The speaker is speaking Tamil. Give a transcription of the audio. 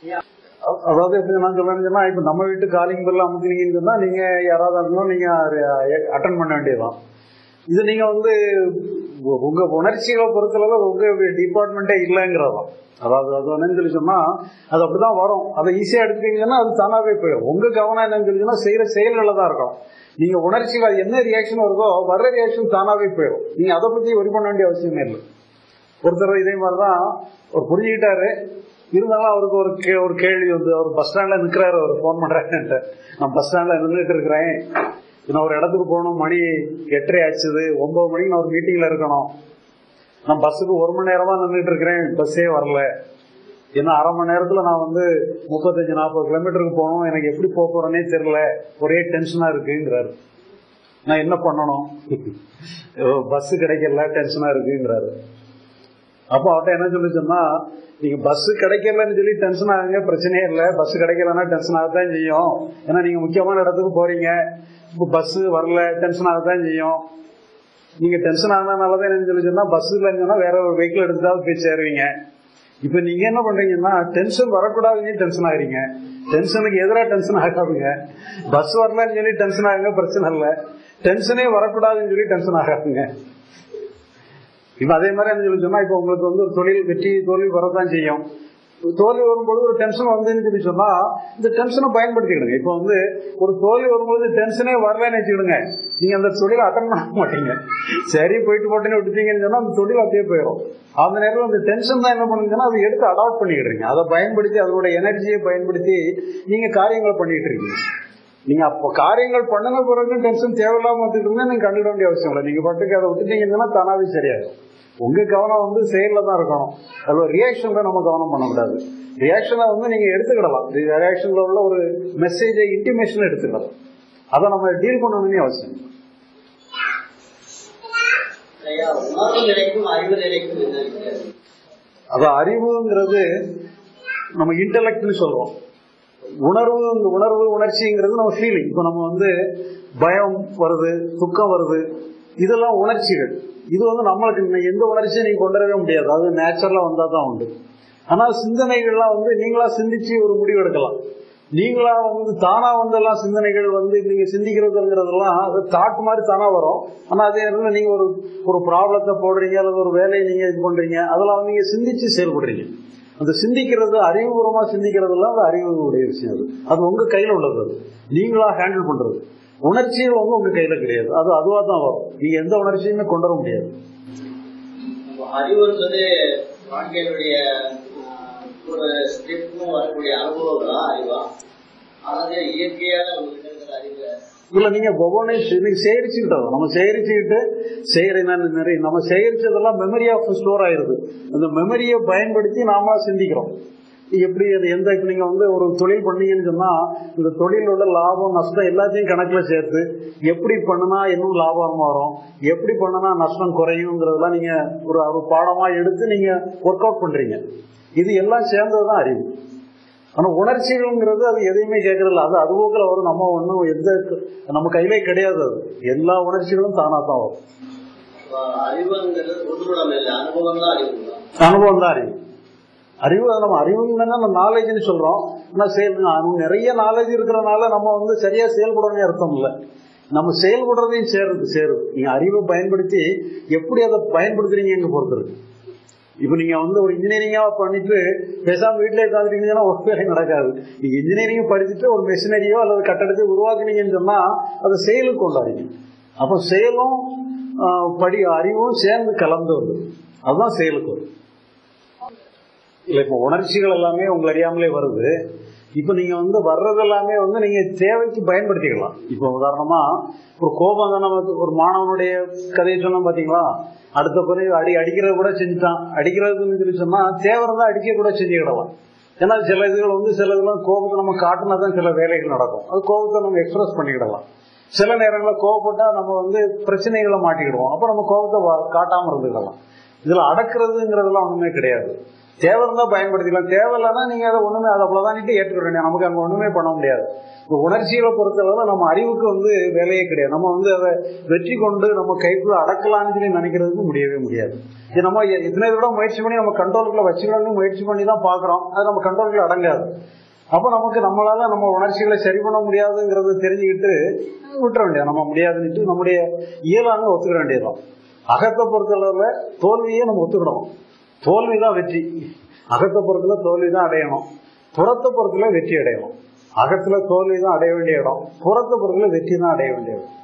அ- அதாவது எப்படி நான் சொல்றேன்னு சொன்னா இப்ப நம்ம வீட்டு காலிங் பெல் அமுக்குனீங்கன்னு சொன்னா நீங்க யாராவது இருந்தாலும் நீங்க அட்டன் பண்ண வேண்டியதுதான் இது நீங்க வந்து உ- உங்க உணர்ச்சிகளை பொறுத்தளவு உங்க டிபார்ட்மெண்ட்டே இல்லைங்கிறதாம் அதாவது அது என்னன்னு சொல்லி சொன்னா அது அப்படிதான் வரும் அதை ஈஸியா எடுத்துட்டீங்கன்னா அது தானாவே போயிடும் உங்க கவனம் என்னன்னு சொல்லி சொன்னா செய்யற செயல்களில் தான் இருக்கும் நீங்க உணர்ச்சிகள் என்ன ரியாக்ஷன் வருதோ வர்ற ரியாக்ஷன் தானாவே போயிடும் நீங்க அதை பத்தி ஒரி பண்ண வேண்டிய அவசியமே இல்லை ஒருத்தர் இதே மாதிரிதான் ஒரு புரிஞ்சுக்கிட்டாரு இருந்தாலும் அவருக்கு ஒரு கே- ஒரு கேள்வி வந்து அவர் பஸ் ஸ்டாண்ட்ல நிக்கிறாரு அவர் ஃபோன் பண்றாரு நான் பஸ் ஸ்டாண்ட்ல நின்றுட்டு இருக்கிறேன் நான் ஒரு இடத்துக்கு போகணும் மணி எட்டரை ஆச்சுது ஒன்பது மணிக்கு நான் ஒரு மீட்டிங்ல இருக்கணும் நான் பஸ்ஸுக்கு ஒரு மணி நேரமா நின்றுட்டு இருக்கிறேன் பஸ்ஸே வரல ஏன்னா அரை மணி நேரத்துல நான் வந்து முப்பத்தஞ்சு நாற்பது கிலோமீட்டருக்கு போகணும் எனக்கு எப்படி போக போறேனே தெரியல ஒரே டென்ஷனா இருக்குங்கிறாரு நான் என்ன பண்ணணும் பஸ் கிடைக்கல டென்ஷனா இருக்குங்கிறாரு அப்போ அவர்கிட்ட என்ன சொல்லி சொன்னா நீங்க பஸ் கிடைக்கலன்னு சொல்லி டென்ஷன் ஆகுங்க பிரச்சனையே இல்லை பஸ் கிடைக்கலன்னா டென்ஷன் ஆகத்தான் செய்யும் ஏன்னா நீங்க முக்கியமான இடத்துக்கு போறீங்க இப்போ பஸ் வரல டென்ஷன் ஆகத்தான் செய்யும் நீங்க டென்ஷன் ஆனதுனாலதான் என்ன சொல்லி சொன்னா பஸ் இல்லைங்கன்னா வேற ஒரு வெஹிக்கிள் எடுத்தாவது போய் சேருவீங்க இப்ப நீங்க என்ன பண்றீங்கன்னா டென்ஷன் வரக்கூடாதுன்னு டென்ஷன் ஆகுறீங்க டென்ஷனுக்கு எதிராக டென்ஷன் ஆகாதுங்க பஸ் வரலன்னு சொல்லி டென்ஷன் ஆகுங்க பிரச்சனை இல்லை டென்ஷனே வரக்கூடாதுன்னு சொல்லி டென்ஷன் ஆகாதுங்க இப்ப அதே மாதிரி என்ன சொல்லி சொன்னா இப்ப உங்களுக்கு வந்து ஒரு தொழில் வெற்றி தோல்வி வரதான் செய்யும் தோல்வி வரும்போது ஒரு டென்ஷன் வந்துன்னு சொல்லி சொன்னா இந்த டென்ஷனை பயன்படுத்திக்கிடுங்க இப்ப வந்து ஒரு தோல்வி வரும்போது டென்ஷனே வரலன்னு வச்சுக்கிடுங்க நீங்க அந்த தொழிலை அட்டன் பண்ண மாட்டீங்க சரி போயிட்டு போட்டுன்னு விட்டுட்டீங்கன்னு சொன்னா அந்த தொழில் அப்படியே போயிடும் அந்த நேரத்தில் அந்த டென்ஷன் தான் என்ன பண்ணுங்கன்னா அதை எடுத்து அடாப்ட் பண்ணிக்கிடுறீங்க அதை பயன்படுத்தி அதோட எனர்ஜியை பயன்படுத்தி நீங்க காரியங்களை பண்ணிட்டு இருக்கீங்க நீங்க அப்போ காரியங்கள் பண்ணின பிறகு டென்ஷன் தேவையில்லாம வந்துட்டு நீங்க கண்டுட வேண்டிய அவசியம் இல்லை நீங்க பாட்டுக்கு அதை விட்டுட்டீங்கன்னா தானாவே சரியாகும் உங்க கவனம் வந்து செயல்ல தான் இருக்கணும் அதுல ரியாக்ஷன்ல நம்ம கவனம் பண்ணக்கூடாது ரியாக்ஷனை வந்து நீங்க எடுத்துக்கிடலாம் ரியாக்ஷன்ல உள்ள ஒரு மெசேஜை இன்டிமேஷன் எடுத்துக்கலாம் அதை நம்ம டீல் பண்ணணும்னு அவசியம் இல்லை. ஐயா உணர்வு நிலைக்கும் அறிவு நிலைக்கும் என்ன வித்தியாசம் அது அறிவுங்கிறது நம்ம இன்டலெக்ட்னு சொல்றோம் உணர்வு உணர்வு உணர்ச்சிங்கிறது நம்ம ஃபீலிங் இப்போ நம்ம வந்து பயம் வருது துக்கம் வருது இதெல்லாம் உணர்ச்சிகள் இது வந்து நம்மளுக்கு இன்னும் எந்த உணர்ச்சியும் நீங்க கொண்டு வரவே முடியாது அது நேச்சுரலா வந்தா தான் உண்டு ஆனால் சிந்தனைகள்லாம் வந்து நீங்களா சிந்திச்சு ஒரு முடிவு எடுக்கலாம் நீங்களா வந்து தானா வந்தெல்லாம் சிந்தனைகள் வந்து நீங்க சிந்திக்கிறதுங்கிறதெல்லாம் அது தாட் மாதிரி தானா வரும் ஆனா அதே நேரத்தில் நீங்க ஒரு ஒரு ப்ராப்ளத்தை போடுறீங்க அல்லது ஒரு வேலையை நீங்க இது பண்றீங்க அதெல்லாம் வந்து நீங்க சிந்திச்சு செயல்படுறீங்க அந்த சிந்திக்கிறது அறிவுபூர்வமா சிந்திக்கிறதுலாம் அது அறிவுடைய விஷயம் அது அது உங்க கையில உள்ளது அது நீங்களா ஹேண்டில் பண்றது உணர்ச்சியும் வந்து உங்க கையில கிடையாது அது அதுவா தான் வரும் நீங்க எந்த உணர்ச்சியுமே கொண்டு வர முடியாது நம்ம அறிவுன்றது வாழ்க்கையினுடைய ஆஹ், ஒரு ஸ்டெப்பும் வரக்கூடிய அனுபவங்களா அறிவா அதாவது இயற்கையா உங்களுக்கு இருக்கிற அறிவு இல்ல நீங்க ஒவ்வொன்றையும் நீங்க சேகரிச்சுக்கிட்டோம் நம்ம சேகரிச்சுக்கிட்டு செய்யற என்னன்னு நிறைய நம்ம சேகரிச்சதெல்லாம் மெமரி ஆஃப் ஸ்டோர் ஆயிருது அந்த மெமரியை பயன்படுத்தி நாம சிந்திக்கிறோம் எப்படி அது எந்த இப்ப நீங்க வந்து ஒரு தொழில் பண்ணீங்கன்னு சொன்னா இந்த தொழிலோட லாபம் நஷ்டம் எல்லாத்தையும் கணக்குல சேர்த்து எப்படி பண்ணுனா இன்னும் லாபம் வரும் எப்படி பண்ணுனா நஷ்டம் குறையுங்கிறதெல்லாம் நீங்க ஒரு ஒரு பாடமா எடுத்து நீங்க ஒர்க் அவுட் பண்றீங்க இது எல்லாம் சேர்ந்ததுதான் அறிவு ஆனா உணர்ச்சிகள்ங்கிறது அது எதையுமே கேட்கறதில்ல அது அதுபோக்கில் வரும் நம்ம ஒன்றும் எந்த நம்ம கையிலே கிடையாது அது எல்லா உணர்ச்சிகளும் தானா தான் வரும் அப்ப அறிவுங்கிறது பொதுவிடம் இல்லை அனுபவம் தான் அறிவுங்களா அனுபவம் தான் அறிவு அறிவு அது நம்ம அறிவுன்னு நம்ம நாலேஜ்னு சொல்றோம் ஆனா செயல் அனு- நிறைய நாலேஜ் இருக்கிறனால நம்ம வந்து சரியா செயல்படணும்னு அர்த்தம் இல்லை நம்ம செயல்படுறதையும் சேருது சேருது நீங்க அறிவை பயன்படுத்தி எப்படி அதை பயன்படுத்துறீங்க பொறுத்து இருக்கு இப்போ நீங்க வந்து ஒரு இன்ஜினியரிங்கா பண்ணிட்டு பேசாம வீட்டிலே உட்காந்துட்டீங்கன்னா ஒரு வேலை நடக்காது நீங்க இன்ஜினியரிங் படிச்சுட்டு ஒரு மெஷினரியோ அல்லது கட்டடத்தை உருவாக்குனீங்கன்னு சொன்னா அதை செயலுக்கு கொண்டாடுங்க அப்போ செயலும் ஆஹ், படி அறிவும் சேர்ந்து கலந்து வருது அதுதான் செயலுக்கு வரும் இல்ல இப்போ உணர்ச்சிகள் எல்லாமே உங்களை அறியாமலே வருது இப்போ நீங்க வந்து வர்றது எல்லாமே வந்து நீங்க தேவைக்கு பயன்படுத்திக்கலாம் இப்போ உதாரணமா ஒரு கோபம் தான் நமக்கு ஒரு மாணவனுடைய கதையை சொன்னோம் பாத்தீங்களா அடுத்த பிறகு அடி அடிக்கிறது கூட செஞ்சுட்டான் அடிக்கிறதுன்னு சொல்லி சொன்னா தேவை இருந்தா அடிக்க கூட செஞ்சுக்கிடலாம் ஏன்னா சில இதுகள் வந்து சில இதெல்லாம் கோபத்தை நம்ம காட்டினா தான் சில வேலைகள் நடக்கும் அது கோபத்தை நம்ம எக்ஸ்பிரஸ் பண்ணிக்கிடலாம் சில நேரங்களில் கோவப்பட்டா நம்ம வந்து பிரச்சனைகளை மாட்டிக்கிடுவோம் அப்போ நம்ம கோபத்தை வ- காட்டாம இருந்துக்கலாம் இதுல அடக்குறதுங்கிறதுலாம் ஒண்ணுமே கிடையாது தேவை இருந்தா பயன்படுத்திக்கலாம் தேவை இல்லைன்னா நீங்க அதை ஒண்ணுமே அதை அவ்வளவுதான் ஏற்றுக்க வேண்டிய நமக்கு அங்க ஒண்ணுமே பண்ண முடியாது இப்போ உணர்ச்சிகளை பொறுத்தளவு நம்ம அறிவுக்கு வந்து வேலையே கிடையாது நம்ம வந்து அதை வெற்றி கொண்டு நம்ம கைக்குள்ள அடக்கலாம்னு சொல்லி நினைக்கிறதுக்கு முடியவே முடியாது இது நம்ம எ- எத்தனை தடவை முயற்சி பண்ணி நம்ம கண்ட்ரோலுக்குள்ள வச்சுக்கணும்னு முயற்சி பண்ணி தான் பாக்குறோம் அது நம்ம கண்ட்ரோலுக்குள்ள அடங்காது அப்போ நமக்கு நம்மளால நம்ம உணர்ச்சிகளை சரி பண்ண முடியாதுங்கிறத தெரிஞ்சுக்கிட்டு விட்டுற வேண்டியது நம்ம முடியாதுன்னுட்டு நம்முடைய இயலாங்க ஒத்துக்கிற வேண்டியதுதான் அகத்தை பொறுத்தளவுல தோல்வியே நம்ம ஒத்துக்கிடணும் தோல்வி தான் வெற்றி அகத்தை பொறுத்தல தோல்வி தான் அடையணும் புறத்தை பொறுத்தல வெற்றி அடையணும் அகத்துல தோல்வி தான் அடைய வேண்டிய இடம் புறத்தை பொறுத்தல வெற்றி தான் அடைய வேண்டிய இடம்